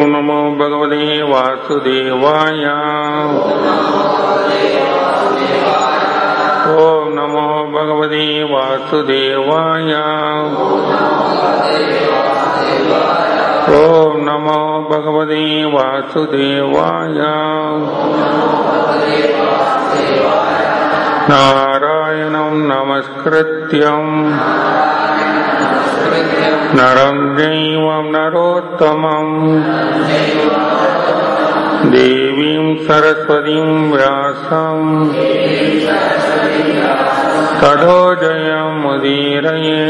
ஓம் நமோ பகவதே வாசுதேவாய ஓம் நமோ பகவதே வாசுதேவாய ஓம் நமோ பகவதே வாசுதேவாய நாராயணம் நமஸ்கிருத்யம் நரம் தெய்வம் நரோத்தமம் தேவீம் சரஸ்வதிம் வியாசம் ததோ ஜயம் முதீரயே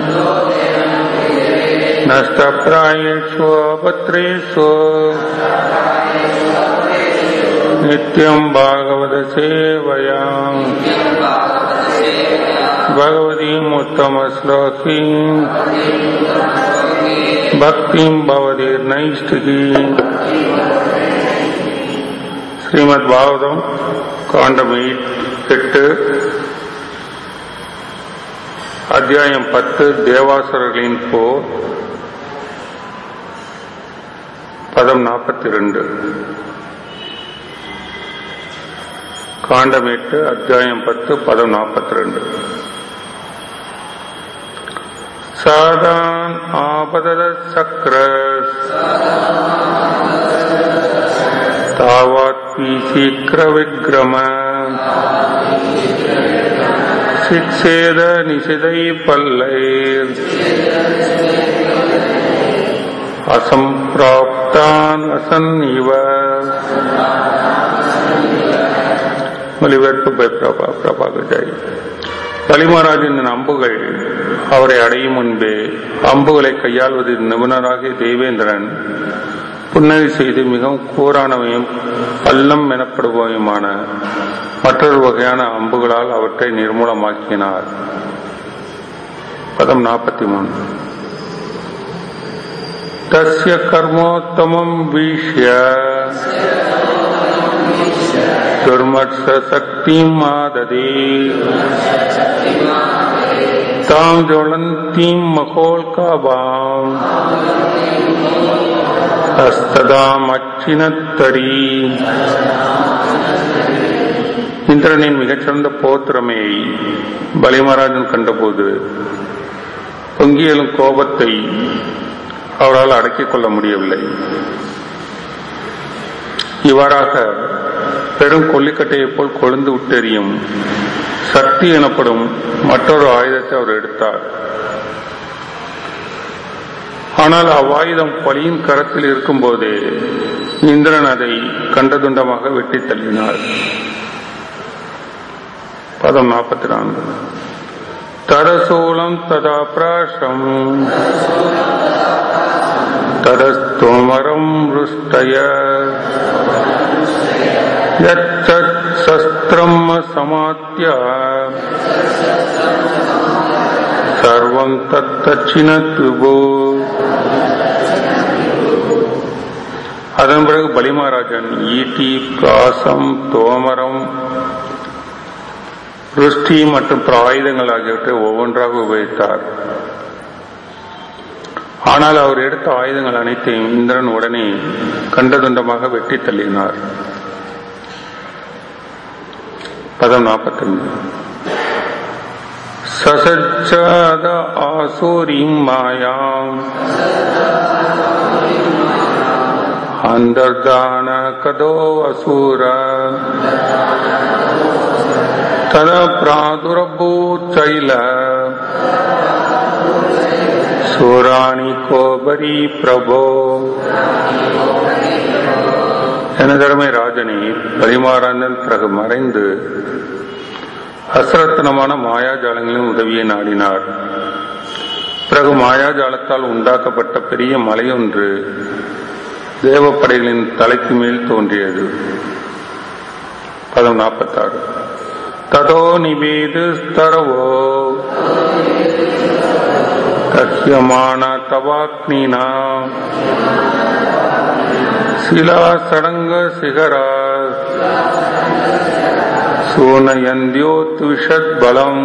नष्टप्रायेषु अपत्रेषु नित्यम् भागवतसेवया भगवतीम् उत्तमश्लोकीम् भक्तिम् भवतीर्नैष्टिकी ஸ்ரீமத் பாகவதம் காண்டம் எட்டு அத்தியாயம் பத்து தேவாசுரர்களின் போர் பதம் நாற்பத்தி ரெண்டு காண்டம் எட்டு அத்தியாயம் பத்து பதம் நாற்பத்தி ரெண்டு சாதான் ஆபதத சக்கர தாவாத்மி சீக்கிர விக்ரம சிக்ஷேத நிசிதை பல்லை அசம்பிராப்தான் அசன் இவ மொழிபெயர்ப்பு பை பிரபா பிரபாகஜாய் பலிமராஜின் அம்புகள் அவரை அடையும் முன்பே அம்புகளை கையாள்வதில் நிபுணராகிய தேவேந்திரன் புன்னகை செய்து மிகவும் கூறானவையும் பள்ளம் எனப்படுபவையுமான மற்றொரு வகையான அம்புகளால் அவற்றை நிர்மூலமாக்கினார் பதம் நாற்பத்தி மூணு तस्य कर्मोत्तमम् वीक्ष्य दुर्मत्सशक्तिम् आददे ताम् ज्वलन्तीम् मकोल्काभाम् ஹஸ்ததாமச்சினத்தரி இந்திரனின் மிகச்சிறந்த போத்திரமையை பலிமராஜன் கண்டபோது பொங்கியலும் கோபத்தை அவரால் அடக்கிக் கொள்ள முடியவில்லை இவ்வாறாக பெரும் கொல்லிக்கட்டையைப் போல் கொழுந்து விட்டெறியும் சக்தி எனப்படும் மற்றொரு ஆயுதத்தை அவர் எடுத்தார் ஆனால் அவ்வாயுதம் பலியின் கரத்தில் இருக்கும்போதே இந்திரன் அதை கண்டதுண்டமாக வெட்டி தள்ளினார் பதம் நாற்பத்தி நான்கு தரசூலம் ததா பிராசம் தரஸ்தோமரம் ருஷ்டய சஸ்திரம் சமாத்திய சர்வம் தத்தச்சினத் விபோ அதன் பிறகு பலிமராஜன் ஈட்டி பிராசம் தோமரம் ருஷ்டி மற்றும் ஆயுதங்கள் ஆகியவற்றை ஒவ்வொன்றாக உபயோகித்தார் ஆனால் அவர் எடுத்த ஆயுதங்கள் அனைத்தையும் இந்திரன் உடனே கண்டதுண்டமாக வெட்டி தள்ளினார் பதம் நாற்பத்தஞ்சு சசஜாத ஆசூரிம் மாயாம் அந்தர்தான கதோ அசூர தத பிராதுரபூச்சைல சூராணி கோபரி பிரபோ எனதருமை ராஜனே பரிமாறாந்தன் பிறகு மறைந்து அசரத்தனமான மாயாஜாலங்களின் உதவியை நாடினார் பிறகு மாயாஜாலத்தால் உண்டாக்கப்பட்ட பெரிய மலையொன்று தேவப்படைகளின் தலைக்கு மேல் தோன்றியது பதம் நாற்பத்தாறு ததோ நிவேது ஸ்தரவோ கஷ்யமான தவாக்னினா சிலா சடங்க சிகரா சூனயந்தியோத்விஷத் பலம்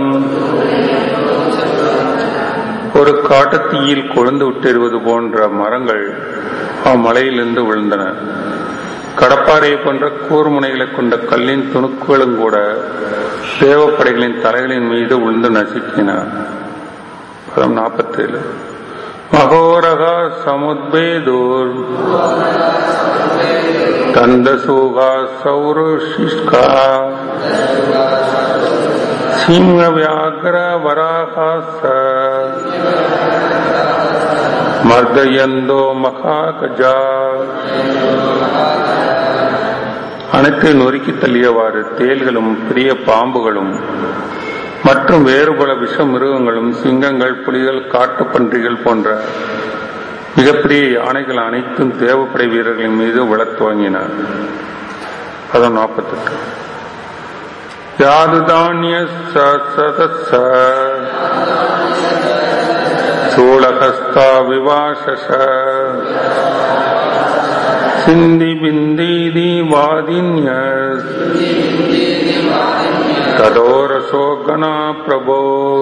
ஒரு காட்டுத்தீயில் கொழுந்து விட்டிருவது போன்ற மரங்கள் அம்மலையிலிருந்து விழுந்தன கடப்பாறையை போன்ற கூர்முனைகளை கொண்ட கல்லின் துணுக்குகளும் கூட தேவப்படைகளின் தலைகளின் மீது விழுந்து நசுக்கின பதம் நாற்பத்தேழு மகோரகா சமுத்பேதூர் தந்தசூகா சௌருஷிஷ்கா சிம்ம வியாகர வராகாச மர்தயந்தோ மகாகஜா அனைத்தை நொறுக்கி தள்ளியவாறு தேள்களும் பெரிய பாம்புகளும் மற்றும் வேறு பல விஷ மிருகங்களும் சிங்கங்கள் புலிகள் காட்டுப்பன்றிகள் போன்ற மிகப்பெரிய யானைகள் அனைத்தும் தேவப்படை வீரர்களின் மீது விழத் துவங்கின பதம் நாற்பத்தெட்டு யாதுதானிய சதச சூளகஸ்தா விவாசச சிந்தி பிந்தீதி வாதின்ய ததோரசோகனா பிரபோ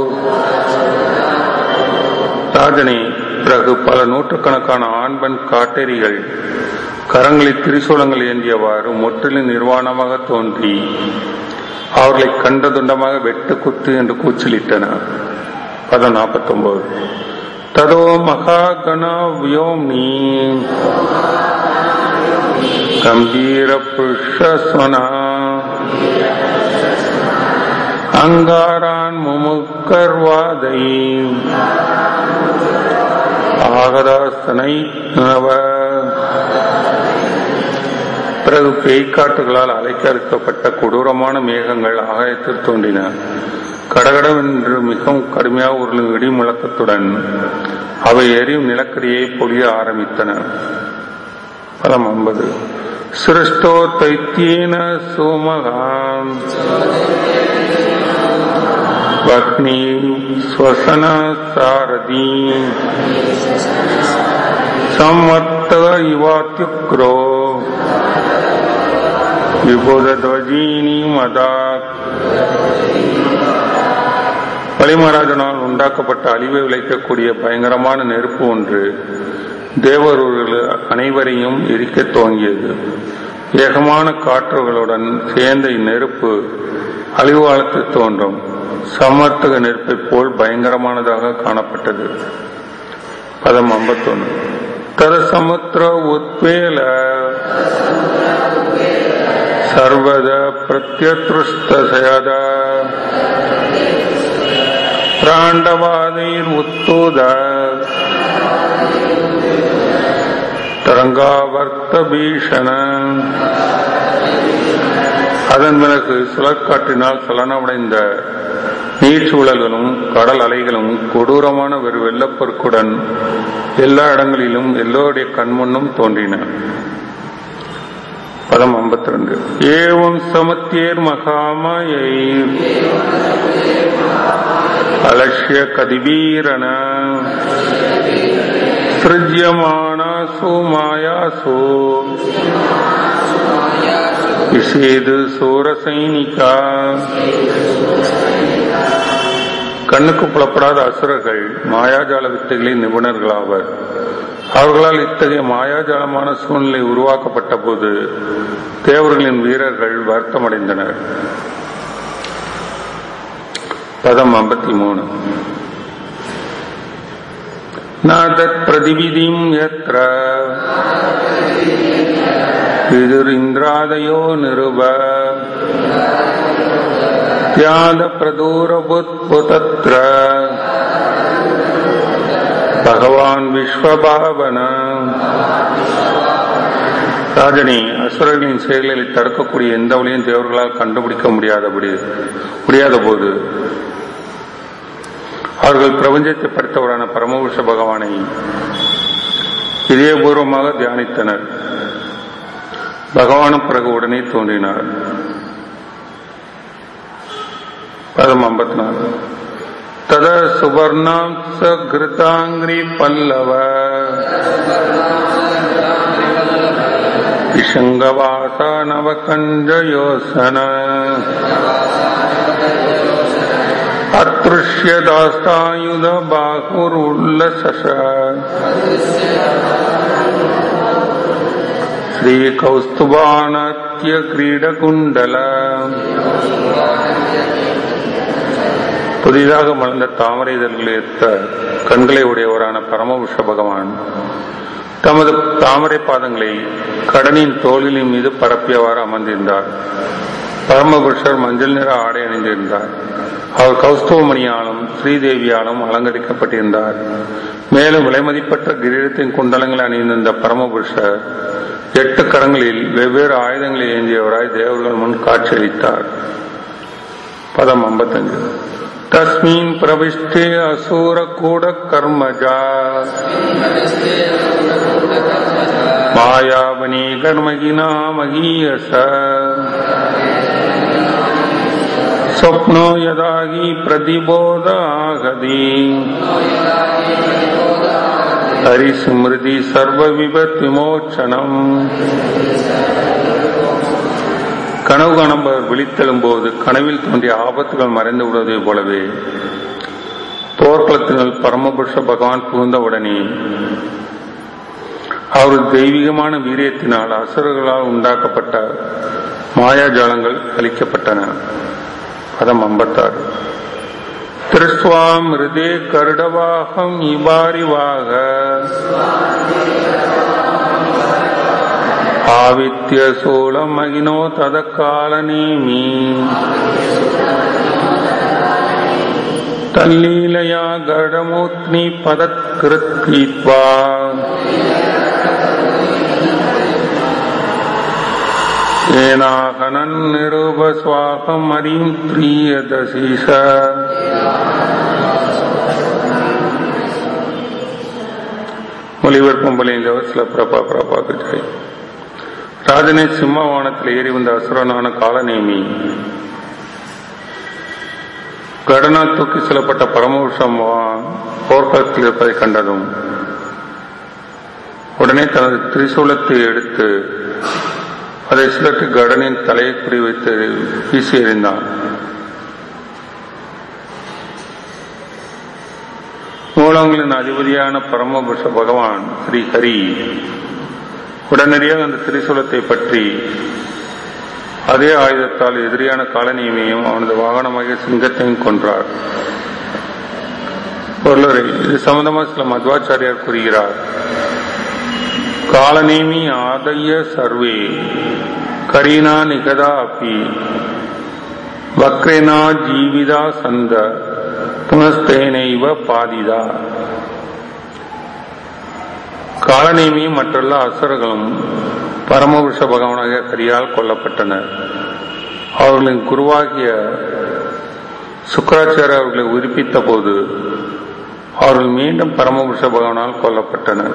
ராஜனே பிறகு பல நூற்றுக்கணக்கான ஆண்பன் காட்டேரிகள் கரங்களில் திரிசூலங்கள் ஏந்தியவாறு முற்றிலும் நிர்வாணமாக தோன்றி அவர்களை கண்ட துண்டமாக வெட்டு குத்து என்று கூச்சலிட்டன பதம் நாற்பத்தி ஒன்பது ததோ மகாகண வியோம்னி கம்பீர புருஷஸ்வனா அங்காரான் முமுக்கர்வாதை ஆகதாசனை பிறகு பேய்க்காட்டுகளால் அலைக்கறுக்கப்பட்ட கொடூரமான மேகங்கள் ஆகாயத்தில் தோன்றின கடகடவென்று மிகவும் கடுமையாக உருளும் இடி முழக்கத்துடன் அவை எரியும் நிலக்கரியை பொழிய ஆரம்பித்தன பலம் ஐம்பது சிருஷ்டோ தைத்தியேன சோமகாம் பக்னி ஸ்வசன சாரதி சம்மர்த்தக இவாத்யுக்ரோ விபோதத்வஜீனி மதா பலிமராஜனால் உண்டாக்கப்பட்ட அழிவை விளைக்கக்கூடிய பயங்கரமான நெருப்பு ஒன்று தேவர்கள் அனைவரையும் எரிக்க துவங்கியது வேகமான காற்றுகளுடன் சேர்ந்த இந்நெருப்பு அழிவு காலத்தில் தோன்றும் சமர்த்தக நெருப்பை போல் பயங்கரமானதாக காணப்பட்டது பதம் ஐம்பத்தொன்னு தர சமுத்திர உத்வேல சர்வத பிரத்யத்ருஷ்டசயத பிராண்டவாதைர் உத்தோத தரங்காவர்த்த பீஷண அதன் பிறகு சுழற்காற்றினால் சலனமடைந்த நீர்ச்சூழல்களும் கடல் அலைகளும் கொடூரமான ஒரு வெள்ளப்பொருக்குடன் எல்லா இடங்களிலும் எல்லோருடைய கண்முன்னும் தோன்றின பதம் ஐம்பத்தி ரெண்டு ஏவம் சமத்தியர் மகாமாயை அலட்சிய கதிவீரண சிருஜ்யமானாசு மாயாசு விஷேது சூரசைனிகா கண்ணுக்கு புலப்படாத அசுரர்கள் மாயாஜால வித்தைகளின் நிபுணர்களாவர் அவர்களால் இத்தகைய மாயாஜாலமான சூழ்நிலை உருவாக்கப்பட்ட போது தேவர்களின் வீரர்கள் வருத்தமடைந்தனர் பதம் ஐம்பத்தி மூணு நாதத் பிரதிவிதிம் எத்திர விதுரிந்திராதயோ நிருப தியாத பிரதூரபுத்புதத்ர பகவான் விஸ்வபாவன ராஜனி அசுரர்களின் செயல்களை தடுக்கக்கூடிய எந்த வழியும் தேவர்களால் கண்டுபிடிக்க முடியாதபடி முடியாத போது அவர்கள் பிரபஞ்சத்தை படைத்தவரான பரமபுருஷ பகவானை இதயபூர்வமாக தியானித்தனர் பகவானும் பிறகு உடனே தோன்றினார் பதம் ஐம்பத்தி நாலு தத சுவர்ணாம் சகிருதாங்கிரி பல்லவ விஷங்கவாச நவகஞ்ச யோசன அத்ருஷ்யதாஸ்தாயுத பாகுருல்லச श्रीकौस्तुभानात्य क्रीडकुण्डल புதிதாக மலர்ந்த தாமரை இதழ்களை ஏற்ற கண்களை உடையவரான பரமபுஷ பகவான் தமது தாமரை பாதங்களை கடனின் தோளின் மீது பரப்பியவாறு அமர்ந்திருந்தார் பரமபுருஷர் மஞ்சள் நிற ஆடை அணிந்திருந்தார் அவர் கௌஸ்தவமணியாலும் ஸ்ரீதேவியாலும் அலங்கரிக்கப்பட்டிருந்தார் மேலும் விலைமதிப்பற்ற கிரீடத்தின் குண்டலங்களை அணிந்திருந்த பரமபுருஷர் எட்டு கரங்களில் வெவ்வேறு ஆயுதங்களை ஏந்தியவராய் தேவர்கள் முன் காட்சியளித்தார் பதம் ஐம்பத்தஞ்சு தஸ்மின் பிரவிஷ்டே அசூர கூட கர்மஜா மாயாவனி கர்மகினா மகீயச स्वप्नो यदागी प्रतिबोधागदी हरिस्मृति सर्वविपत् விமோச்சனம் கனவு காணும்பவர் விழித்தெழும் போது கனவில் தோன்றிய ஆபத்துகள் மறைந்து விடுவதைப் போலவே போர்க்களத்தினுள் பரமபுருஷ பகவான் புகுந்தவுடனே அவரது தெய்வீகமான வீரியத்தினால் அசுரர்களால் உண்டாக்கப்பட்ட மாயாஜாலங்கள் அளிக்கப்பட்டன பதம் ஐம்பத்தாறு திருஸ்வாம் ஹிருதே கருடவாகம் இவாரிவாக ஆவித்ய சோளம் மகினோ தத காலநேமி தல்லீலயா கடமூத்னி பதத்கிருத்வா ஏனாகனன் நிருபஸ்வாகம் அரிம் பிரியதசீஷ மொழிபெயர்ப்பும் பலிந்தவர் சில பிரபா பிரபாக்கு ஜெய் ராஜனை சிம்மவானத்தில் ஏறி வந்த அசுரனான காலநேமி கடனா தூக்கி செல்லப்பட்ட பரமபுருஷம் போர்க்களத்தில் இருப்பதை கண்டதும் உடனே தனது திரிசூலத்தை எடுத்து அதை சிலருக்கு கடனின் தலையை குறிவைத்து வீசி எறிந்தான் மூலங்களின் அதிபதியான பரமபுருஷ பகவான் ஸ்ரீ ஹரி உடனடியாக அந்த திரிசூலத்தை பற்றி அதே ஆயுதத்தால் எதிரியான காலனியமையும் அவனது வாகனமாக சிங்கத்தையும் கொன்றார் பொருளரை இது சம்பந்தமா சில மத்வாச்சாரியார் கூறுகிறார் காலநேமி ஆதய சர்வே கரீனா நிகதா அப்பி வக்ரேனா ஜீவிதா சந்த புனஸ்தேனைவ பாதிதா காலநேமியும் மற்றெல்லா அசுரர்களும் பரமபுருஷ பகவானாக கரியால் கொல்லப்பட்டனர் அவர்களின் குருவாகிய சுக்கராச்சாரிய அவர்களை உயிர்ப்பித்த போது அவர்கள் மீண்டும் பரமபுருஷ பகவானால் கொல்லப்பட்டனர்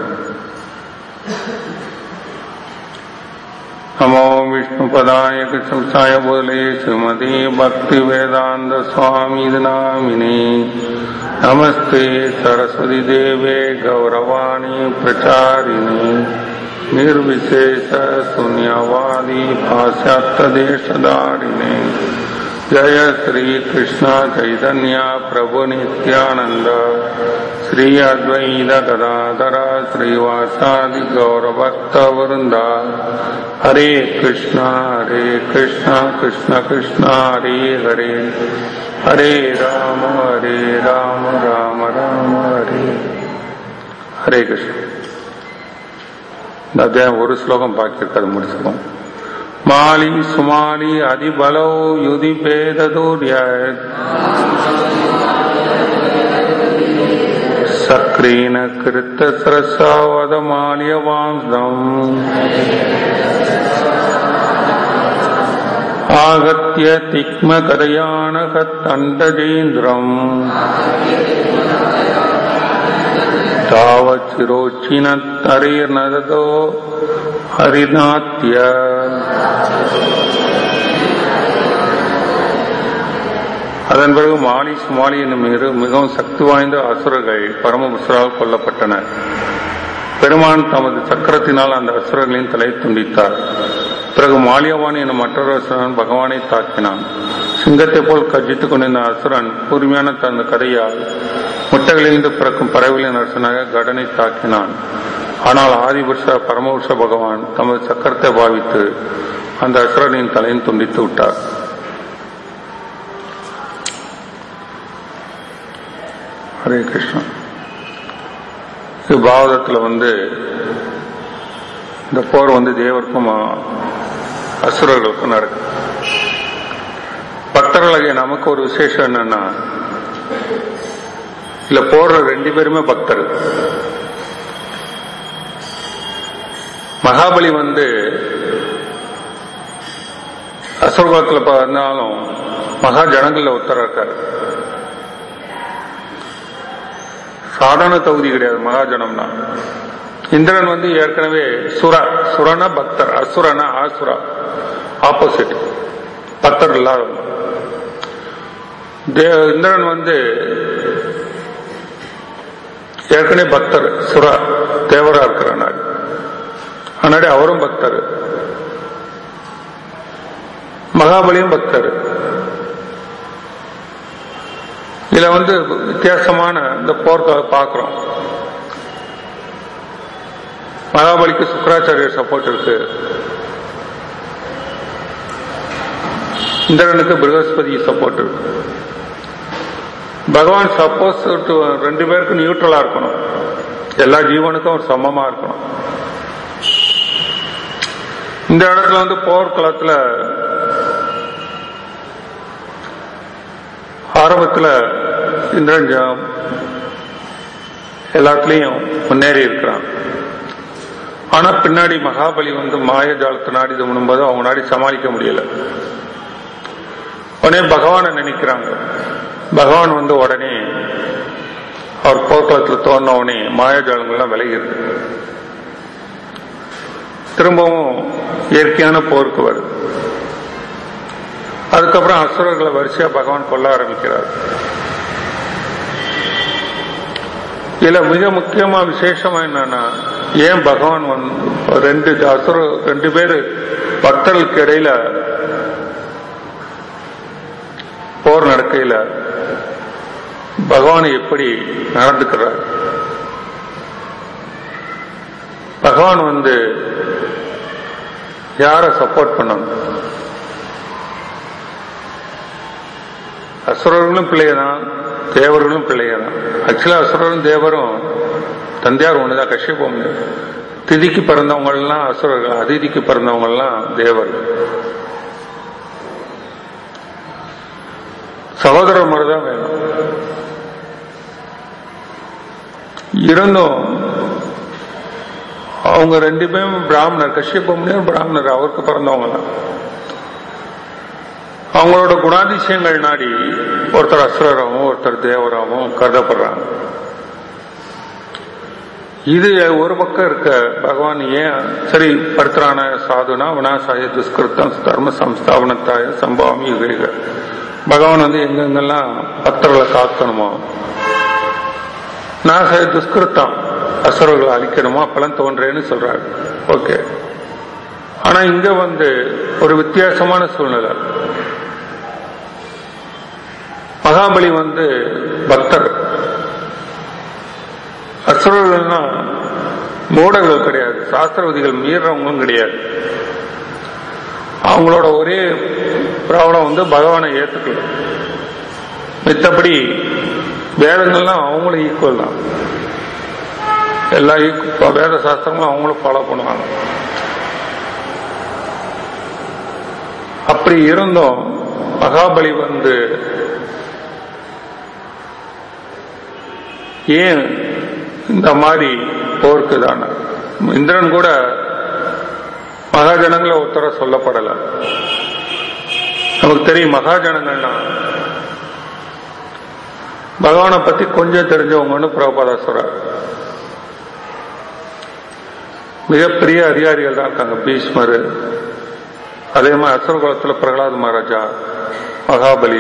नमो विष्णुपदाय कृष्णसाय बोले श्रीमती भक्ति वेदांत स्वामी नामिने नमस्ते सरस्वती देवे गौरवाणी प्रचारिणे निर्विशेष शून्यवादी पाश्चात्य देशधारिणे जय श्री कृष्ण चैतन्य प्रभु नित्यानंद श्री अद्वैत गदाधर श्रीवासादि गौरभक्त वृंद हरे कृष्ण हरे कृष्ण कृष्ण कृष्ण हरे हरे हरे राम हरे राम राम राम हरे ஹரே கிருஷ்ண இந்த அத்தியாயம் ஒரு ஸ்லோகம் பாக்கி இருக்காது முடிச்சுக்கோம் மாலி சுமாலி அதிபலோ யுதி பேதூரிய சக்ரீன கிருத்த சிரசாவத மாலிய வாம்சம் ஆகத்திய திக்ம கதையானகத்தண்டஜேந்திரம் தாவச்சிரோச்சினத்தரீர்நதோ ஹரிநாத்திய அதன் பிறகு மாலி சுமாலி என்னும் மிக மிகவும் சக்தி வாய்ந்த அசுரர்கள் பரமபுஷரால் கொல்லப்பட்டனர் பெருமான் தமது சக்கரத்தினால் அந்த அசுரர்களின் தலை துண்டித்தார் பிறகு மாலியவான் எனும் மற்றொரு அசுரன் பகவானை தாக்கினான் சிங்கத்தை போல் கர்ஜித்துக் கொண்டிருந்த அசுரன் கூர்மையான தனது கதையால் முட்டைகளிலிருந்து பிறக்கும் பறவைகளின் அரசனாக கடனை தாக்கினான் ஆனால் ஆதிபுருஷ பரமபுருஷ பகவான் தமது சக்கரத்தை பாவித்து அந்த அசுரனின் தலையின் துண்டித்து விட்டார் ஹரே கிருஷ்ணா இது பாவதத்தில் வந்து இந்த போர் வந்து தேவருக்கும் அசுரர்களுக்கும் நடக்குது பக்தர்களாகிய நமக்கு ஒரு விசேஷம் என்னன்னா இல்ல போடுற ரெண்டு பேருமே பக்தர் மகாபலி வந்து அசுரகுலத்துல வந்தாலும் மகா ஜனங்கள்ல ஒருத்தர் இருக்காரு சாதாரண தகுதி கிடையாது மகாஜனம்னா இந்திரன் வந்து ஏற்கனவே சுரா சுரனா பக்தர் அசுரனா ஆசுரா ஆப்போசிட் பக்தர் இல்லாதவங்க இந்திரன் வந்து ஏற்கனவே பக்தர் சுரா தேவரா இருக்கிற நாடு அதனாடி அவரும் பக்தர் மகாபலியும் பக்தர் இதுல வந்து வித்தியாசமான இந்த போர்க்களை பார்க்கிறோம் மகாபலிக்கு சுக்கராச்சாரியர் சப்போர்ட் இருக்கு இந்திரனுக்கு பிரகஸ்பதி சப்போர்ட் இருக்கு பகவான் சப்போஸ் ரெண்டு பேருக்கும் நியூட்ரலா இருக்கணும் எல்லா ஜீவனுக்கும் ஒரு சமமா இருக்கணும் இந்த இடத்துல வந்து போர்க்களத்துல ஆரம்பத்தில் இந்திரன் எல்லாத்துலேயும் முன்னேறி இருக்கிறான் ஆனா பின்னாடி மகாபலி வந்து மாயஜாலத்தை நாடி பண்ணும்போது அவங்க நாடி சமாளிக்க முடியல உடனே பகவானை நினைக்கிறாங்க பகவான் வந்து உடனே அவர் போர்க்களத்தில் தோணுன உடனே மாயாஜாலங்கள்லாம் விலகிருக்கு திரும்பவும் இயற்கையான போருக்கு வருது அதுக்கப்புறம் அசுரர்களை வரிசையா பகவான் கொல்ல ஆரம்பிக்கிறார் இதுல மிக முக்கியமா விசேஷமா என்னன்னா ஏன் பகவான் வந்து ரெண்டு அசுர ரெண்டு பேரு பக்தர்களுக்கு இடையில போர் நடக்கையில பகவான் எப்படி நடந்துக்கிறார் பகவான் வந்து யார சப்போர்ட் பண்ணணும் அசுரர்களும் பிள்ளையதான் தேவர்களும் பிள்ளையதான் ஆக்சுவலா அசுரரும் தேவரும் தந்தையார் ஒண்ணுதான் கஷ்யப்பம் திதிக்கு பிறந்தவங்க எல்லாம் அசுரர்கள் அதிதிக்கு பிறந்தவங்க எல்லாம் தேவர்கள் சகோதரர் முறைதான் வேணும் இருந்தும் அவங்க ரெண்டு பேரும் பிராமணர் கஷ்யப்ப முனிவர் பிராமணர் அவருக்கு பிறந்தவங்க தான் அவங்களோட குணாதிசயங்கள் நாடி ஒருத்தர் அசுரராகவும் ஒருத்தர் தேவராகவும் கருதப்படுறாங்க இது ஒரு பக்கம் இருக்க பகவான் ஏன் சரி படுத்துறான சாதுனா வினாசாய துஷ்கிருத்தம் தர்ம சம்ஸ்தாபனத்தாய சம்பவம் யுக பகவான் வந்து எங்கெங்கெல்லாம் பக்தர்களை காக்கணுமோ நாசாய துஷ்கிருத்தம் அசுரர்களை அழிக்கணுமோ அப்பெல்லாம் தோன்றேன்னு சொல்றாரு ஓகே ஆனா இங்க வந்து ஒரு வித்தியாசமான சூழ்நிலை மகாபலி வந்து பக்தர் அசுரர்கள்னா மூடர்கள் கிடையாது சாஸ்திரவதிகள் மீறவங்களும் கிடையாது அவங்களோட ஒரே ப்ராப்ளம் வந்து பகவானை ஏத்துக்கல மித்தபடி வேதங்கள்லாம் அவங்களும் ஈக்குவல் தான் எல்லா ஈக்குவல் வேத சாஸ்திரங்களும் அவங்களும் ஃபாலோ பண்ணுவாங்க அப்படி இருந்தும் மகாபலி வந்து ஏன் இந்த மாதிரி போருக்கு தானே இந்திரன் கூட மகாஜனங்களை ஒருத்தர சொல்லப்படல நமக்கு தெரியும் மகாஜனங்கள்னா பகவானை பத்தி கொஞ்சம் தெரிஞ்சவங்கன்னு பிரபாதா சொல்றார் மிகப்பெரிய அதிகாரிகள் தான் இருக்காங்க பீஷ்மர் அதே மாதிரி அசுரகுலத்தில் பிரகலாத் மகாராஜா மகாபலி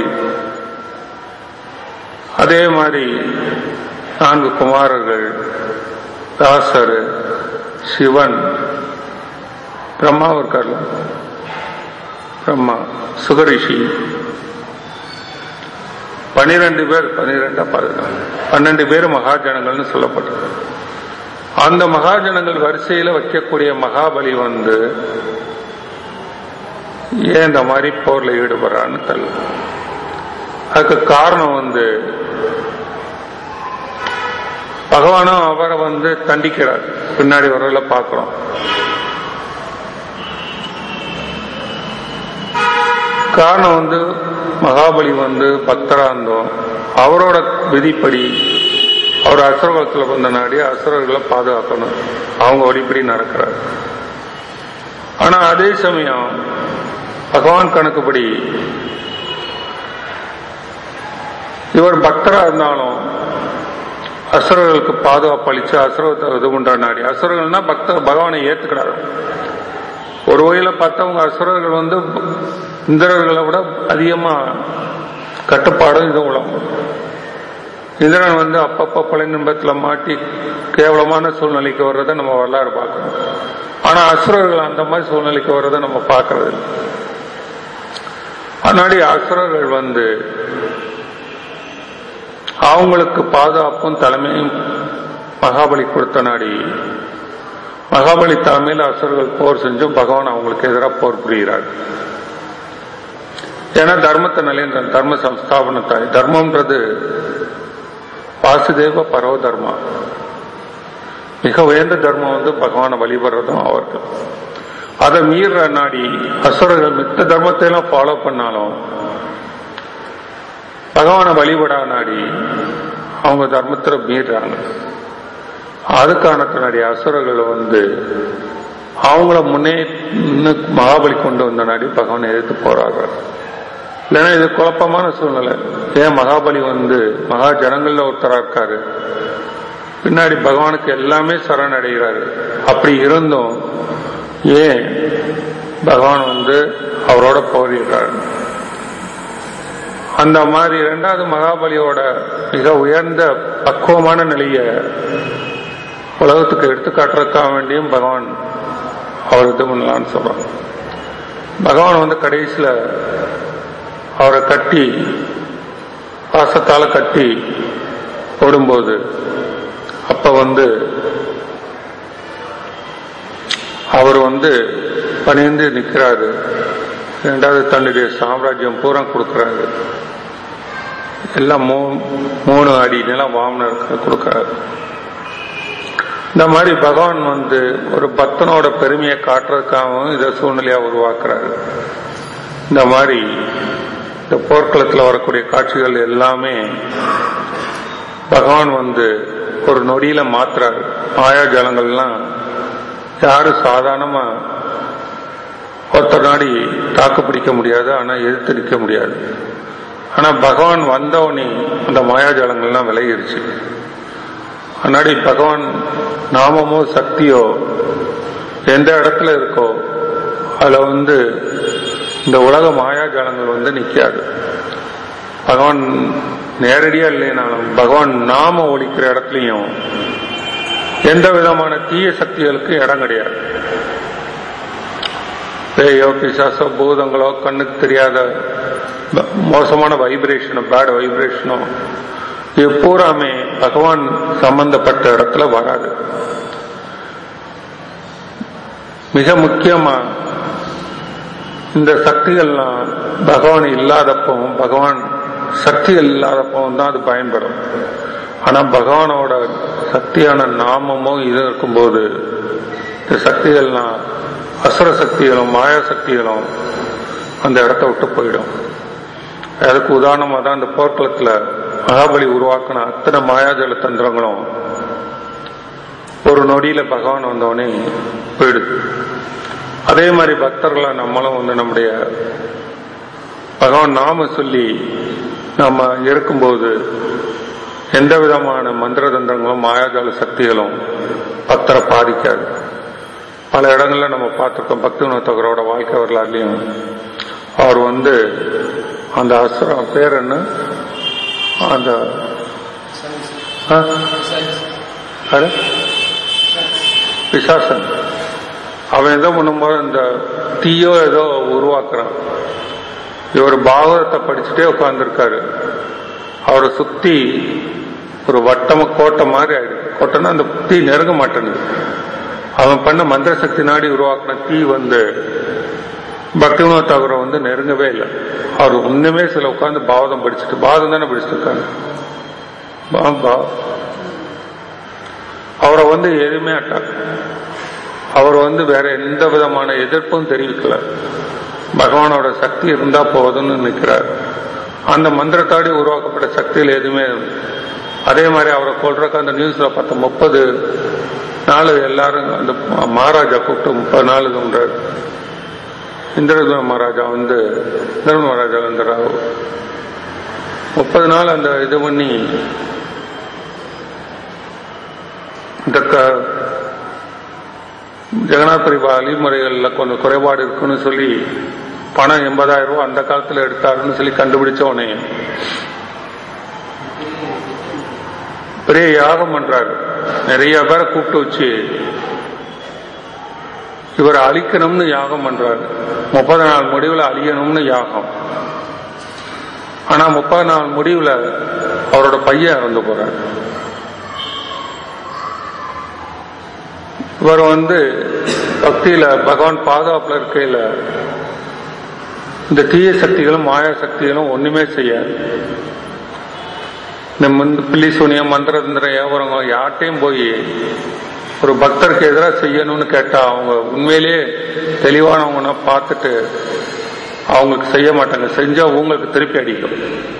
அதே மாதிரி நான்கு குமாரர்கள் தாசர் சிவன் பிரம்மா இருக்கார்ல பிரம்மா சுகரிஷி பனிரெண்டு பேர் பனிரெண்டா பன்னெண்டு பேர் மகாஜனங்கள்னு சொல்லப்பட்டிருக்கு அந்த மகாஜனங்கள் வரிசையில வைக்கக்கூடிய மகாபலி வந்து ஏன் இந்த மாதிரி போர்ல ஈடுபடுறான்னு தெரியல அதுக்கு காரணம் வந்து பகவானும் அவரை வந்து தண்டிக்கிறார் பின்னாடி வரல பார்க்கிறோம் காரணம் வந்து மகாபலி வந்து பக்தரா இருந்தோம் அவரோட விதிப்படி அவர் அசுரகுலத்தில் வந்த நாடி அசுரர்களை பாதுகாக்கணும் அவங்க வழிப்படி நடக்கிறார் ஆனா அதே சமயம் பகவான் கணக்குப்படி இவர் பக்தரா இருந்தாலும் அசுரர்களுக்கு பாதுகாப்பு அளிச்சு அசுரத்தை இது உண்டாடி அசுரர்கள்னா பக்த பகவானை ஏத்துக்கிறாரு ஒரு வகையில பார்த்தவங்க அசுரர்கள் வந்து இந்திரர்களை விட அதிகமா கட்டுப்பாடும் இது உலகம் இந்திரன் வந்து அப்பப்ப பழைநிம்பத்துல மாட்டி கேவலமான சூழ்நிலைக்கு வர்றதை நம்ம வரலாறு பார்க்கணும் ஆனா அசுரர்கள் அந்த மாதிரி சூழ்நிலைக்கு வர்றதை நம்ம பார்க்கறது இல்லை அதனாடி அசுரர்கள் வந்து அவங்களுக்கு பாதுகாப்பும் தலைமையும் மகாபலி கொடுத்த நாடி மகாபலி தலைமையில் அசுரர்கள் போர் செஞ்சும் பகவான் அவங்களுக்கு எதிராக போர் புரிகிறார் ஏன்னா தர்மத்தை நிலையன் தர்ம சம்ஸ்தாபனத்தாய் தர்மம்ன்றது வாசுதேவ பரவ தர்மா மிக உயர்ந்த தர்மம் வந்து பகவானை வழிபடுறதும் அவருக்கு அதை மீற நாடி அசுரர்கள் மித்த தர்மத்தை எல்லாம் ஃபாலோ பண்ணாலும் பகவானை வழிபடா நாடி அவங்க தர்மத்துல மீறாங்க அது காரணத்தினாடி அசுரர்கள் வந்து அவங்கள முன்னே மகாபலி கொண்டு வந்த நாடி பகவானை எதிர்த்து போறாங்க இல்லைன்னா இது குழப்பமான சூழ்நிலை ஏன் மகாபலி வந்து மகா ஜனங்கள்ல ஒருத்தரா இருக்காரு பின்னாடி பகவானுக்கு எல்லாமே சரணடைகிறாரு அப்படி இருந்தும் ஏன் பகவான் வந்து அவரோட போரிடுறாரு அந்த மாதிரி இரண்டாவது மகாபலியோட மிக உயர்ந்த பக்குவமான நிலைய உலகத்துக்கு எடுத்துக்காட்டுறதுக்காக வேண்டியும் பகவான் அவர் இது பண்ணலான்னு சொல்றான் பகவான் வந்து கடைசியில அவரை கட்டி பாசத்தால கட்டி போடும்போது அப்ப வந்து அவர் வந்து பணிந்து நிற்கிறாரு ரெண்டாவது தன்னுடைய சாம்ராஜ்யம் பூரா கொடுக்கிறாரு எல்லாம் மூணு அடி நிலம் வாமனருக்கு கொடுக்கிறாரு இந்த மாதிரி பகவான் வந்து ஒரு பக்தனோட பெருமையை காட்டுறதுக்காகவும் இதை சூழ்நிலையா உருவாக்குறாரு இந்த மாதிரி இந்த போர்க்களத்தில் வரக்கூடிய காட்சிகள் எல்லாமே பகவான் வந்து ஒரு நொடியில மாத்துறாரு மாயாஜாலங்கள்லாம் யாரும் சாதாரணமா ஒருத்தர் நாடி தாக்கு பிடிக்க முடியாது ஆனா எதிர்த்து நிற்க முடியாது ஆனா பகவான் வந்தவனே அந்த மாயாஜாலங்கள்லாம் விலகிருச்சு முன்னாடி பகவான் நாமமோ சக்தியோ எந்த இடத்துல இருக்கோ அதுல வந்து இந்த உலக மாயாஜாலங்கள் வந்து நிக்காது பகவான் நேரடியா இல்லைனாலும் பகவான் நாம ஒழிக்கிற இடத்துலயும் எந்த விதமான தீய சக்திகளுக்கு இடம் கிடையாது பேயோ பிசாசோ பூதங்களோ கண்ணுக்கு தெரியாத மோசமான வைப்ரேஷனோ பேட் வைப்ரேஷனோ இது பூராமே பகவான் சம்பந்தப்பட்ட இடத்துல வராது மிக முக்கியமா இந்த சக்திகள்லாம் பகவான் இல்லாதப்பவும் பகவான் சக்திகள் இல்லாதப்பவும் தான் அது பயன்படும் ஆனா பகவானோட சக்தியான நாமமும் இது இருக்கும்போது இந்த சக்திகள்லாம் அசுர சக்திகளும் மாயா சக்திகளும் அந்த இடத்த விட்டு போயிடும் அதுக்கு உதாரணமா தான் இந்த போர்க்களத்துல மகாபலி உருவாக்கின அத்தனை மாயாஜல தந்திரங்களும் ஒரு நொடியில பகவான் வந்தவனே போயிடுது அதே மாதிரி பக்தர்களா நம்மளும் வந்து நம்முடைய பகவான் நாம சொல்லி நம்ம இருக்கும்போது எந்த விதமான மந்திர தந்திரங்களும் மாயாஜால சக்திகளும் பக்தரை பாதிக்காது பல இடங்கள்ல நம்ம பார்த்திருக்கோம் பக்தி உணர்த்தவரோட வாழ்க்கை வரலாறுலையும் அவர் வந்து அந்த அசுரம் பேர் என்ன அந்த பிசாசன் அவன் ஏதோ பண்ணும்போது இந்த தீயோ ஏதோ உருவாக்குறான் இவர் பாகவதத்தை படிச்சுட்டே உட்கார்ந்துருக்காரு அவரை சுத்தி ஒரு வட்டம கோட்டை மாதிரி ஆயிடுது கொட்டணும் அந்த தீ நெருங்க மாட்டேங்குது அவன் பண்ண மந்திர சக்தி நாடி உருவாக்கின தீ வந்து பக்திவினோத் தாகூரை வந்து நெருங்கவே இல்லை அவர் இன்னுமே சில உட்கார்ந்து பாவதம் படிச்சுட்டு பாவதம் தானே படிச்சுட்டு இருக்காங்க பா- பா- அவரை வந்து எதுவுமே அட்டாக் அவர் வந்து வேற எந்த விதமான எதிர்ப்பும் தெரிவிக்கல பகவானோட சக்தி இருந்தா போதும்னு நிற்கிறார் அந்த மந்திரத்தாடி உருவாக்கப்பட்ட சக்தியில் எதுவுமே அதே மாதிரி அவரை கொள்றதுக்கு அந்த நியூஸ்ல பார்த்த முப்பது நாள் எல்லாரும் அந்த மகாராஜா கூப்பிட்டு முப்பது நாள் இதுன்றார் இந்திரதுவ மகாராஜா வந்து இந்திர மகாராஜா வந்து ராவ் முப்பது நாள் அந்த இது பண்ணி இந்த க- ஜெகநாத்புரி வழிமுறைகள்ல கொஞ்சம் குறைபாடு இருக்குன்னு சொல்லி பணம் எண்பதாயிரம் ரூபாய் அந்த காலத்துல எடுத்தாருன்னு சொல்லி கண்டுபிடிச்ச உடனே பெரிய யாகம் பண்றாரு நிறைய பேரை கூப்பிட்டு வச்சு இவரை அழிக்கணும்னு யாகம் பண்றாரு முப்பது நாள் முடிவுல அழியணும்னு யாகம் ஆனா முப்பது நாள் முடிவுல அவரோட பையன் இறந்து போறாரு இவர் வந்து பக்தியில பகவான் பாதுகாப்புல இருக்கையில இந்த தீய சக்திகளும் மாயா சக்திகளும் ஒண்ணுமே செய்யாது இந்த மந்த் பில்லி சூனியம் மந்திர தந்திர ஏவரங்க யார்ட்டையும் போய் ஒரு பக்தருக்கு எதிராக செய்யணும்னு கேட்டா அவங்க உண்மையிலேயே தெளிவானவங்கன்னா பார்த்துட்டு அவங்களுக்கு செய்ய மாட்டாங்க செஞ்சா உங்களுக்கு திருப்பி அடிக்கும்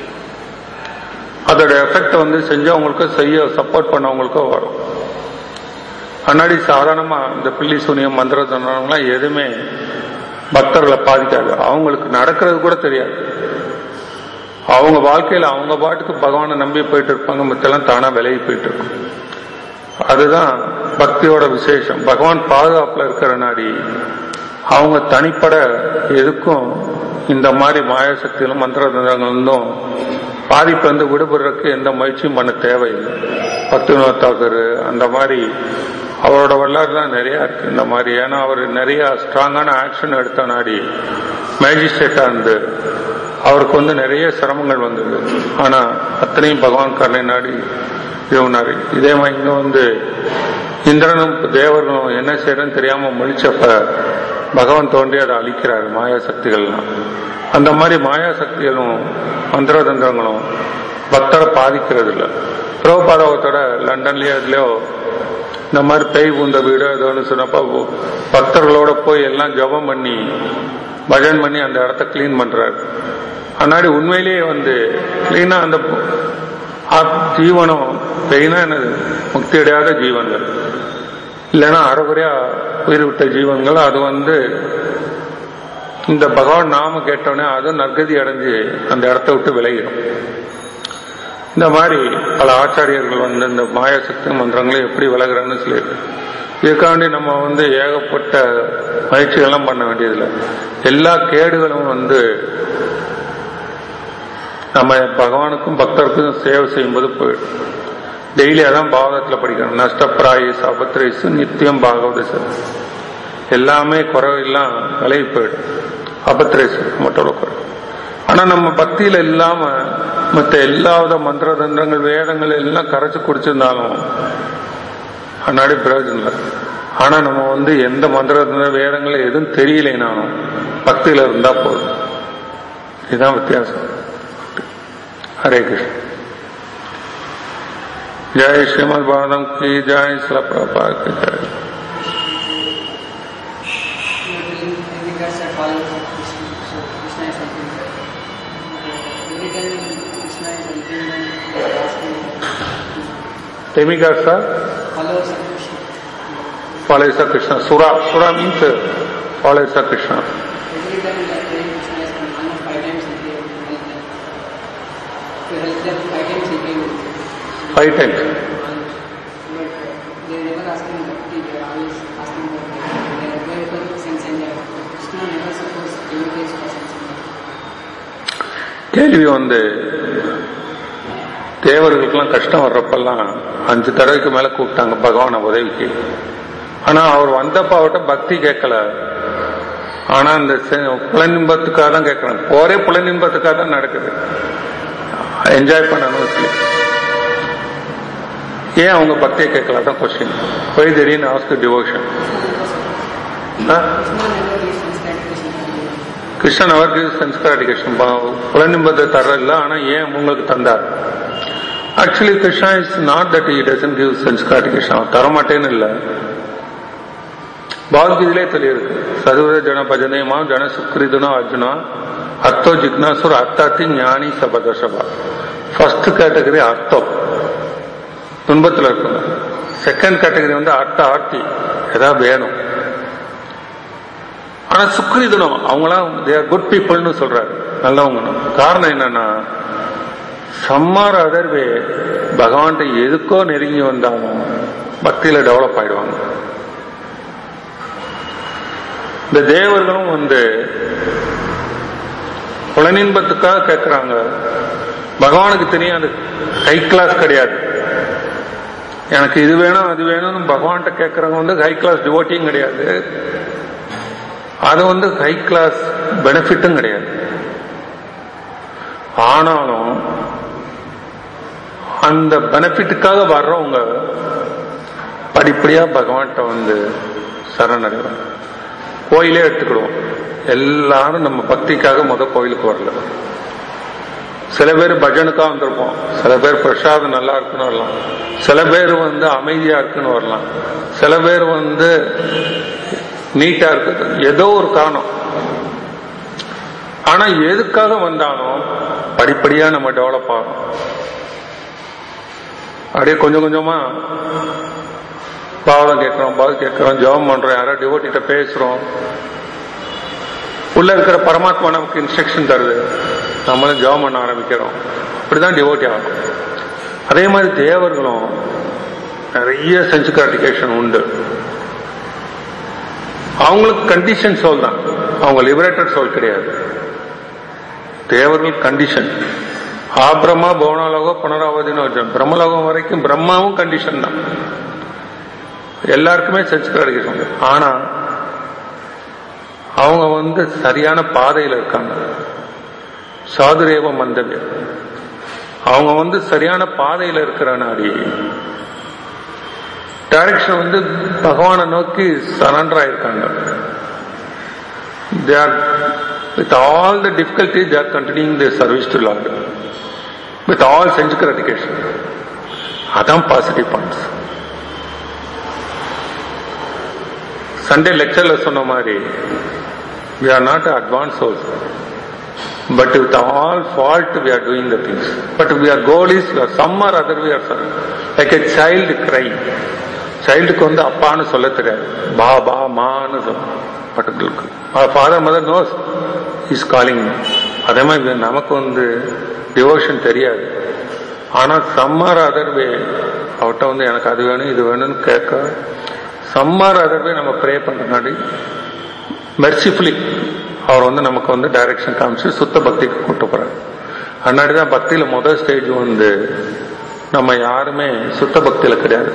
அதோட எஃபெக்ட் வந்து செஞ்சவங்களுக்கு செய்ய சப்போர்ட் பண்ணவங்களுக்கும் வரும் முன்னாடி சாதாரணமா இந்த பில்லி சூனியம் மந்திர தந்திரம்லாம் எதுவுமே பக்தர்களை பாதிக்காது அவங்களுக்கு நடக்கிறது கூட தெரியாது அவங்க வாழ்க்கையில அவங்க பாட்டுக்கு பகவானை நம்பி போயிட்டு இருப்பாங்க மத்தெல்லாம் தானா விலகி போயிட்டு இருக்கும் அதுதான் பக்தியோட விசேஷம் பகவான் பாதுகாப்புல இருக்கிற நாடி அவங்க தனிப்பட எதுக்கும் இந்த மாதிரி மாயசக்தியிலும் மந்திர தந்திரங்களும் பாதிப்பு வந்து விடுபடுறதுக்கு எந்த முயற்சியும் பண்ண தேவையில்லை பத்துனோத் தாக்கர் அந்த மாதிரி அவரோட வரலாறு தான் நிறைய இருக்கு இந்த மாதிரி ஏன்னா அவர் நிறைய ஸ்ட்ராங்கான ஆக்ஷன் எடுத்த நாடி மேஜிஸ்ட்ரேட்டா இருந்து அவருக்கு வந்து நிறைய சிரமங்கள் வந்தது ஆனா அத்தனையும் பகவான் கருணை நாடி இதுனாரு இதே மாதிரி இங்க வந்து இந்திரனும் தேவர்களும் என்ன செய்யறதுன்னு தெரியாம முழிச்சப்ப பகவான் தோன்றி அதை அழிக்கிறாரு மாயா சக்திகள்லாம் அந்த மாதிரி மாயா சக்திகளும் மந்திர தந்திரங்களும் பக்தரை பாதிக்கிறது இல்லை பிரபுபாதவத்தோட லண்டன்லயோ இதுலயோ இந்த மாதிரி பேய் பூந்த வீடு ஏதோன்னு சொன்னப்ப பக்தர்களோட போய் எல்லாம் ஜபம் பண்ணி பஜன் பண்ணி அந்த இடத்த கிளீன் பண்றாரு அன்னாடி உண்மையிலேயே வந்து கிளீனா அந்த ஆத்- ஜீவனம் பெயினா என்னது முக்தி அடையாத ஜீவன்கள் இல்லைன்னா அறகுறையா உயிர் விட்ட ஜீவன்கள் அது வந்து இந்த பகவான் நாம கேட்டோன்னே அது நற்கதி அடைஞ்சு அந்த இடத்த விட்டு விலகிடும் இந்த மாதிரி பல ஆச்சாரியர்கள் வந்து இந்த மாயாசக்தி மந்திரங்களை எப்படி விலகுறான்னு சொல்லியிருக்கு இதுக்காண்டி நம்ம வந்து ஏகப்பட்ட முயற்சிகள்லாம் பண்ண வேண்டியதில்லை எல்லா கேடுகளும் வந்து நம்ம பகவானுக்கும் பக்தருக்கும் சேவை செய்யும்போது போயிடும் டெய்லி அதான் பாகவதத்துல படிக்கணும் நஷ்டப்பிராயஸ் அபத்ரேசு நித்தியம் பாகவத சார் எல்லாமே குறைவெல்லாம் விலகி போயிடும் அபத்ரேசு மட்டும் குறை ஆனா நம்ம பக்தியில இல்லாம மத்த எல்லா வித மந்திர தந்திரங்கள் வேதங்கள் எல்லாம் கரைச்சு குடிச்சிருந்தாலும் அன்னாடி பிரயோஜனம் இல்லை ஆனா நம்ம வந்து எந்த மந்திர தந்திர வேதங்கள் எதுவும் தெரியலைனாலும் பக்தியில இருந்தா போதும் இதுதான் வித்தியாசம் हरे कृष्ण जय श्रीमद भागवतम की जय शिला प्रभुपाद की जय Every verse that follows Krishna, so Krishna is helping her. Every time Krishna is helping them, they are asking Demigod sir, followers of Krishna. followers of Krishna. Sura, Sura means uh, followers of Krishna. Every time that day Krishna is coming, almost five times he came to help them. To help them, five times he came. Five times. But they never asking bhakti, they are always asking for bhakti. They are very for sense enjoy. Krishna never supposed devotees for sense enjoy. கேள்வி வந்து தேவர்களுக்கெல்லாம் கஷ்டம் வர்றப்பெல்லாம் அஞ்சு தடவைக்கு மேல கூப்பிட்டாங்க பகவான உதவிக்கு ஆனா அவர் வந்தப்ப அவர்கிட்ட பக்தி கேட்கல ஆனா இந்த செ- புலனின்பத்துக்காக தான் கேட்கறாங்க போரே புலனின்பத்துக்காக தான் நடக்குது என்ஜாய் பண்ணணும் சொல்லி ஏன் அவங்க பக்தியை கேட்கல தான் கொஸ்டின் ஒய் தெரியும் ask devotion Krishna never gives sense gratification. Krishnan அவர் சன்ஸ்கார் எடிகேஷன் புலனிம்பத்தை தரல ஆனா ஏன் உங்களுக்கு தந்தார் actually Krishna is not that he doesn't give sense gratification அவர் தரமாட்டேன்னு இல்லை பகவத்கீதையிலே தெரியிருக்கு சர்வ ஜன பஜனேமா ஜன சுக்ரிதுனா அர்ஜுனா அர்த்தோ ஜிக்னாசுர் அர்த்தாத்தி ஞானி சபதசபா ஃபர்ஸ்ட் கேட்டகரி அர்த்தம் துன்பத்தில் இருக்குங்க செகண்ட் கேட்டகரி வந்து அர்த்த ஆர்த்தி ஏதாவது வேணும் ஆனா சுக்ரிதுனம் அவங்களாம் தேர் குட் பீப்புள்னு சொல்றாரு நல்லவங்க காரணம் என்னன்னா சம்மார் அதர்வே பகவான்கிட்ட எதுக்கோ நெருங்கி வந்தாலும் பக்தியில டெவலப் ஆயிடுவாங்க இந்த தேவர்களும் வந்து புலனின்பத்துக்காக கேட்கிறாங்க பகவானுக்கு தெரியும் அது ஹை கிளாஸ் கிடையாது எனக்கு இது வேணும் அது வேணும்னு பகவான்கிட்ட கேட்கறவங்க வந்து ஹை கிளாஸ் டிவோட்டியும் கிடையாது அது வந்து ஹை கிளாஸ் பெனிஃபிட்டும் கிடையாது ஆனாலும் அந்த பெனிஃபிட்டுக்காக வர்றவங்க படிப்படியா பகவான்கிட்ட வந்து சரணடைவாங்க கோயிலே எடுத்துக்கிடுவோம் எல்லாரும் நம்ம பக்திக்காக முத கோயிலுக்கு வரல சில பேர் பஜனுக்காக வந்திருப்போம் சில பேர் பிரசாதம் நல்லா இருக்குன்னு வரலாம் சில பேர் வந்து அமைதியா இருக்குன்னு வரலாம் சில பேர் வந்து நீட்டா இருக்குது ஏதோ ஒரு காரணம் ஆனா எதுக்காக வந்தாலும் படிப்படியா நம்ம டெவலப் ஆகும் அப்படியே கொஞ்சம் கொஞ்சமா பாவம் கேட்கிறோம் பாவம் கேட்கிறோம் ஜெபம் பண்றோம் யாரோ டிவோட்டிட்ட பேசுறோம் உள்ள இருக்கிற பரமாத்மா நமக்கு இன்ஸ்ட்ரக்ஷன் தருது நம்மளும் ஜெபம் பண்ண ஆரம்பிக்கிறோம் அப்படிதான் டிவோட்டி ஆகும் அதே மாதிரி தேவர்களும் நிறைய சென்ஸ் கிராட்டிகேஷன் உண்டு அவங்களுக்கு கண்டிஷன் சோல் தான் அவங்க லிபரேட்டட் சோல் கிடையாது தேவர்கள் கண்டிஷன் ஆபிரமா பவனலோகம் புனராவதினு வச்சோம் பிரம்மலோகம் வரைக்கும் பிரம்மாவும் கண்டிஷன் தான் எல்லாருக்குமே சென்ஸ் கிராட்டிகேஷன் ஆனா அவங்க வந்து சரியான பாதையில இருக்காங்க சாதுரேவ மந்தவியம் அவங்க வந்து சரியான பாதையில இருக்கிற நாடி டைரக்ஷன் வந்து பகவானை நோக்கி சரண்டர் ஆயிருக்காங்க they are with all the difficulty they are continuing the service to lord with all sense gratification அதான் பாசிட்டிவ் பாயிண்ட்ஸ் சண்டே லெக்சர்ல சொன்ன மாதிரி we are not advanced souls but with all fault we are doing the things but we are goal is we are some or other we are some, like a child crying சைல்டுக்கு வந்து அப்பான்னு சொல்ல தெரியாது பா பா மான்னு சொல்லும் பட்டுகளுக்கு father mother knows is calling அதே மாதிரி நமக்கு வந்து டிவோஷன் தெரியாது ஆனா சம்மர் அதர்வே அவர்கிட்ட வந்து எனக்கு அது வேணும் இது வேணும்னு கேட்க சம்மர் அதர்வே நம்ம ப்ரே பண்றதுனாடி மெர்சிஃபுல்லி அவர் வந்து நமக்கு வந்து டைரக்ஷன் காமிச்சு சுத்த பக்திக்கு கூட்டு போறாரு அதனாடி தான் பக்தியில முதல் ஸ்டேஜ் வந்து நம்ம யாருமே சுத்த பக்தியில கிடையாது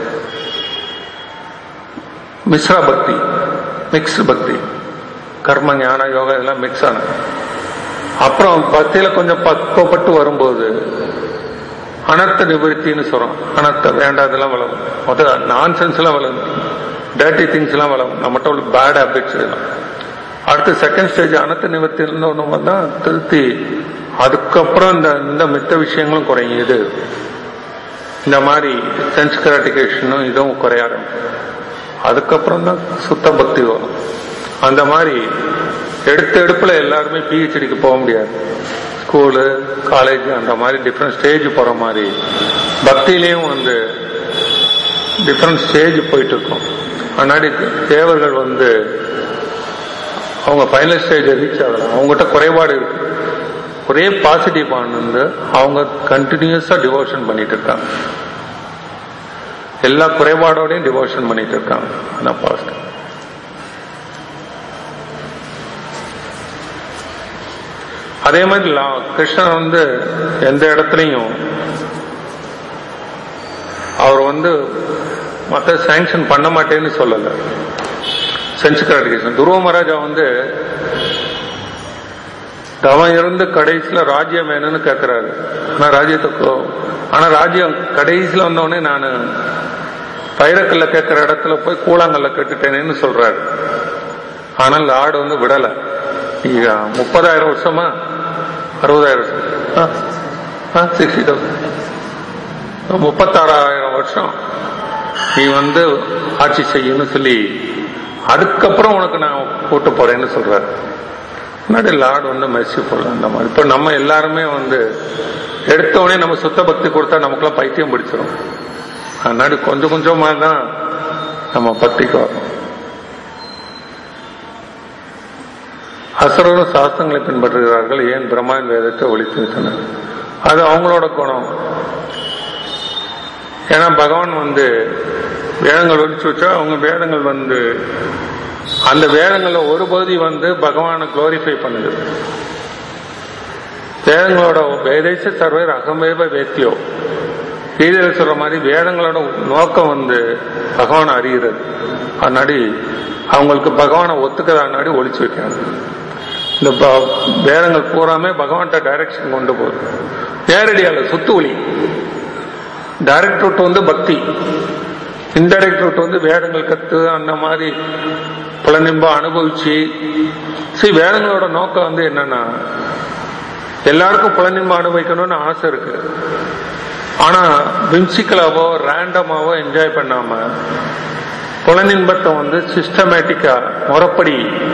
மிஸ்ரா பக்தி மிக்ஸ்டு பக்தி கர்ம ஞான யோகா இதெல்லாம் மிக்ஸ் ஆன அப்புறம் பக்தியில கொஞ்சம் பக்குவப்பட்டு வரும்போது அனர்த்த நிவர்த்தின்னு சொல்றோம் அனர்த்த வேண்டாதெல்லாம் வளரும் முதல்ல நான் சென்ஸ் எல்லாம் வளரும் டேட்டி திங்ஸ் எல்லாம் வளரும் நம்மகிட்ட உள்ள பேட் ஹேபிட்ஸ் எல்லாம் அடுத்து செகண்ட் ஸ்டேஜ் அனர்த்த நிவர்த்தி ஒன்று தான் திருத்தி அதுக்கப்புறம் இந்த இந்த மித்த விஷயங்களும் குறையும் இது இந்த மாதிரி சென்ஸ் கிராட்டிகேஷனும் இதுவும் குறைய ஆரம்பிக்கும் அதுக்கப்புறம் தான் சுத்த பக்தி வரும் அந்த மாதிரி எடுத்த எடுப்புல எல்லாருமே பிஹெச்டிக்கு போக முடியாது ஸ்கூலு காலேஜ் அந்த மாதிரி டிஃப்ரெண்ட் ஸ்டேஜ் போற மாதிரி பக்தியிலையும் வந்து டிஃப்ரெண்ட் ஸ்டேஜ் போயிட்டு இருக்கும் முன்னாடி தேவர்கள் வந்து அவங்க ஃபைனல் ஸ்டேஜ் ரீச் ஆகலாம் அவங்ககிட்ட குறைபாடு இருக்கு ஒரே பாசிட்டிவ் வந்து அவங்க கண்டினியூஸா டிவோஷன் பண்ணிட்டு இருக்காங்க எல்லா குறைபாடோடையும் டிவோஷன் பண்ணிட்டு இருக்காங்க அதான் பாசிட்டிவ் அதே மாதிரி லா- கிருஷ்ணன் வந்து எந்த இடத்துலையும் அவர் வந்து மற்ற சாங்ஷன் பண்ண மாட்டேன்னு சொல்லல சென்ஸ் கிராட்டிகேஷன் துருவ மகாராஜா வந்து தவம் இருந்து கடைசியில ராஜ்யம் வேணும்னு கேட்கிறாரு ஆனா ராஜ்யத்தை கோ- ஆனா ராஜ்யம் கடைசியில வந்தவொடனே நான் பயிரக்கல்ல கேட்கிற இடத்துல போய் கூழாங்கல்ல கேட்டுட்டேனேன்னு சொல்றாரு ஆனால் லார்டு வந்து விடல ಈಗ முப்பதாயிரம் வருஷமா அறுபதாயிரம் வருஷம் சிக்ஸ்டி தௌசண்ட் முப்பத்தாறாயிரம் வருஷம் நீ வந்து ஆட்சி செய்யணும்னு சொல்லி அதுக்கப்புறம் உனக்கு நான் கூட்டு போறேன்னு சொல்றாரு முன்னாடி லார்டு வந்து மெர்சி போடலாம் அந்த மாதிரி இப்ப நம்ம எல்லாருமே வந்து எடுத்தவொடனே நம்ம சுத்த பக்தி கொடுத்தா நமக்குலாம் பைத்தியம் பிடிச்சிடும் அதனாடி கொஞ்சம் கொஞ்சமா தான் நம்ம பக்திக்கு வரும் அசுரரும் சாஸ்திரங்களை பின்பற்றுகிறார்கள் ஏன் பிரம்மாவின் வேதத்தை ஒழித்து வைத்தனர் அது அவங்களோட குணம் ஏன்னா பகவான் வந்து வேதங்கள் ஒழிச்சு வச்சா அவங்க வேதங்கள் வந்து அந்த வேதங்கள்ல ஒரு பகுதி வந்து பகவானை குளோரிஃபை பண்ணுது வேதங்களோட வேதேச சர்வர் அகமேவ வேத்தியோ கீதையில சொல்ற மாதிரி வேதங்களோட நோக்கம் வந்து பகவானை அறிகிறது அதனாடி அவங்களுக்கு பகவானை ஒத்துக்கிறதாடி ஒழிச்சு வைக்கிறாங்க இந்த ப- வேதங்கள் பூராமே பகவான்கிட்ட டைரக்ஷன் கொண்டு போகுது நேரடியால சுத்து ஒளி டைரக்ட் ரூட் வந்து பக்தி இன்டைரக்ட் ரூட் வந்து வேதங்கள் கத்து அந்த மாதிரி புலனின்பம் அனுபவிச்சு சரி வேதங்களோட நோக்கம் வந்து என்னன்னா எல்லாருக்கும் புலனின்பம் அனுபவிக்கணும்னு ஆசை இருக்கு ஆனா விம்சிக்கலாவோ ரேண்டமாவோ என்ஜாய் பண்ணாம புலனின்பத்தை வந்து சிஸ்டமேட்டிக்கா முறைப்படி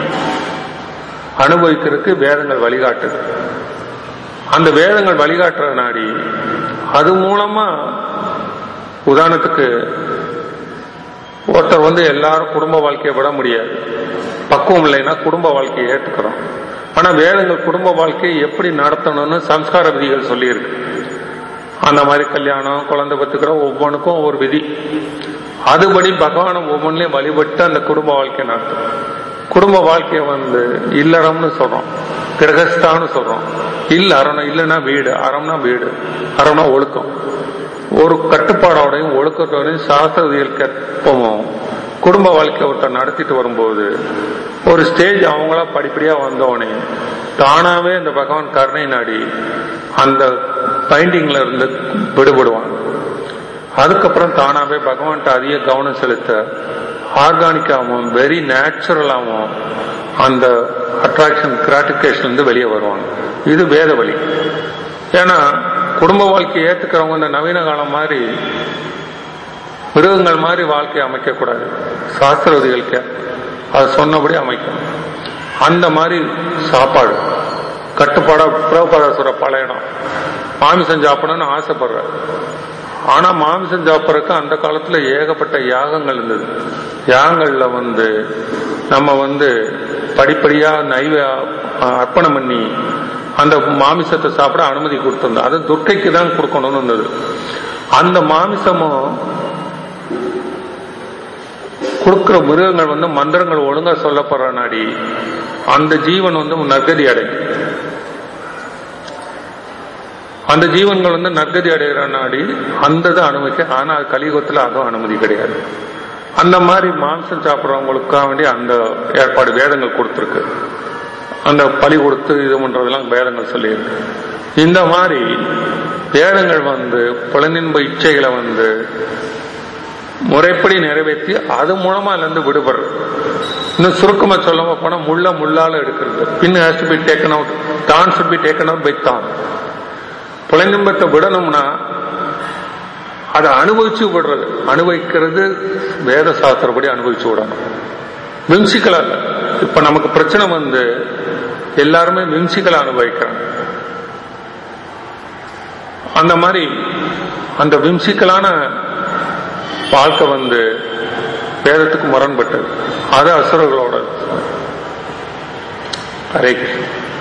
அனுபவிக்கிறதுக்கு வேதங்கள் வழிகாட்டுது அந்த வேதங்கள் வழிகாட்டுற நாடி அது மூலமா உதாரணத்துக்கு ஒருத்தர் வந்து எல்லாரும் குடும்ப வாழ்க்கையை விட முடியாது பக்குவம் இல்லைன்னா குடும்ப வாழ்க்கையை ஏத்துக்கிறோம் ஆனா வேதங்கள் குடும்ப வாழ்க்கையை எப்படி நடத்தணும்னு சம்ஸ்கார விதிகள் சொல்லியிருக்கு அந்த மாதிரி கல்யாணம் குழந்தை பத்துக்கிற ஒவ்வொன்றுக்கும் ஒவ்வொரு விதி அதுபடி பகவானை ஒவ்வொன்றிலையும் வழிபட்டு அந்த குடும்ப வாழ்க்கையை நடத்தும் குடும்ப வாழ்க்கையை வந்து இல்லறம்னு சொல்றோம் கிரகஸ்தான்னு சொல்றோம் இல்ல அரணம் இல்லைன்னா வீடு அறம்னா வீடு அறம்னா ஒழுக்கம் ஒரு கட்டுப்பாடோடையும் ஒழுக்கத்தோடையும் சாஸ்திரவியல் கற்பமும் குடும்ப வாழ்க்கையை ஒருத்தர் நடத்திட்டு வரும்போது ஒரு ஸ்டேஜ் அவங்களா படிப்படியா வந்தவனே தானாவே இந்த பகவான் கருணை நாடி அந்த பைண்டிங்ல இருந்து விடுபடுவான் அதுக்கப்புறம் தானாவே பகவான்கிட்ட அதிக கவனம் செலுத்த ஆர்கானிக்காகவும் வெரி நேச்சுரலாகவும் அந்த அட்ராக்ஷன் கிராட்டிபிகேஷன் இருந்து வெளியே வருவாங்க இது வேத வழி ஏன்னா குடும்ப வாழ்க்கையை ஏத்துக்கிறவங்க இந்த நவீன காலம் மாதிரி மிருகங்கள் மாதிரி வாழ்க்கையை அமைக்க கூடாது சாஸ்திர விதிகளுக்கு அது சொன்னபடி அமைக்கணும் அந்த மாதிரி சாப்பாடு கட்டுப்பாடா பிரபதாசுர பழையணும் மாமிசம் சாப்பிடணும்னு ஆசைப்படுற ஆனா மாமிசம் சாப்பிட்றதுக்கு அந்த காலத்துல ஏகப்பட்ட யாகங்கள் இருந்தது யாகங்கள்ல வந்து நம்ம வந்து படிப்படியா நைவ அர்ப்பணம் பண்ணி அந்த மாமிசத்தை சாப்பிட அனுமதி கொடுத்திருந்தோம் அது துர்க்கைக்கு தான் கொடுக்கணும்னு இருந்தது அந்த மாமிசமும் கொடுக்கிற மிருகங்கள் வந்து மந்திரங்கள் ஒழுங்கா சொல்லப்படுற நாடி அந்த ஜீவன் வந்து நற்கதி அடையும் அந்த ஜீவன்கள் வந்து நற்கதி அடைகிற நாடி அந்த இதை அனுமதிக்க ஆனா அது கலியுகத்துல அதுவும் அனுமதி கிடையாது அந்த மாதிரி மாംസം சாப்பிட்றவங்களுக்காக வேண்டி அந்த ஏற்பாடு வேதங்கள் கொடுத்துருக்கு அந்த பலி கொடுத்து இது பண்றதெல்லாம் வேதங்கள் சொல்லியிருக்கு இந்த மாதிரி வேதங்கள் வந்து புலனின்ப இச்சைகளை வந்து முறைப்படி நிறைவேற்றி அது மூலமா அதுல இருந்து விடுபடுறது இன்னும் சுருக்கமா சொல்லாம போனா முள்ள முள்ளால எடுக்கிறது pin has to be taken out தான் should be taken out by தான் புலனின்பத்தை விடணும்னா அதை அனுபவிச்சு விடுறது அனுபவிக்கிறது வேத சாஸ்திரப்படி அனுபவிச்சு விடணும் விம்சிக்கலா இல்ல இப்ப நமக்கு பிரச்சனை வந்து எல்லாருமே விம்சிக்கலா அனுபவிக்கிறாங்க அந்த மாதிரி அந்த விம்சிக்கலான வாழ்க்கை வந்து வேதத்துக்கு முரண்பட்டது அது அசுரர்களோட ஹரே கிருஷ்ணன்